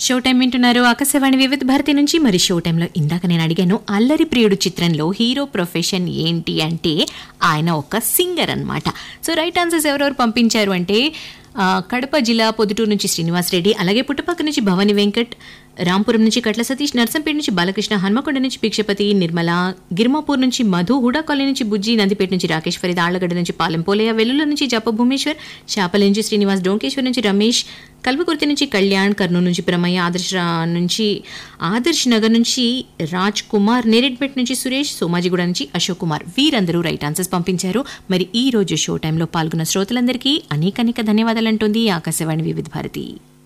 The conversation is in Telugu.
షో టైం వింటున్నారు ఆకాశవాణి వివిధ భారతి నుంచి మరి షో టైంలో ఇందాక నేను అడిగాను అల్లరి ప్రియుడు చిత్రంలో హీరో ప్రొఫెషన్ ఏంటి అంటే ఆయన ఒక సింగర్ అన్నమాట సో రైట్ ఆన్సర్స్ ఎవరెవరు పంపించారు అంటే ఆ, కడప జిల్లా పొద్దుటూరు నుంచి శ్రీనివాస్ రెడ్డి అలాగే పుట్టపక్క నుంచి భవాని వెంకట్ రాంపురం నుంచి కట్ల సతీష్ నర్సంపేట నుంచి బాలకృష్ణ హన్మకొండ నుంచి భిక్షపతి నిర్మల గిర్మాపూర్ నుంచి మధు హుడా కాలనీ నుంచి బుజ్జి నందిపేట నుంచి రాకేష్ ఫరీద్ ఆళ్లగడ్డ నుంచి పాలెం పోలయ్య వెల్లుల నుంచి జప భూమేశ్వర్ చేపల నుంచి శ్రీనివాస్ డోంకేశ్వర్ నుంచి రమేష్ కల్వకుర్తి నుంచి కళ్యాణ్ కర్నూలు నుంచి ప్రమయ్య ఆదర్శ్ రా- నుంచి ఆదర్శ్ నగర్ నుంచి రాజ్ కుమార్ నేరెడ్పేట నుంచి సురేష్ సోమాజిగూడ నుంచి అశోక్ కుమార్ వీరందరూ రైట్ ఆన్సర్స్ పంపించారు మరి ఈ రోజు షో టైంలో పాల్గొన్న శ్రోతలందరికీ అనేక అనేక ధన్యవాదాలు అంటోంది ఆకాశవాణి వివిధ భారతి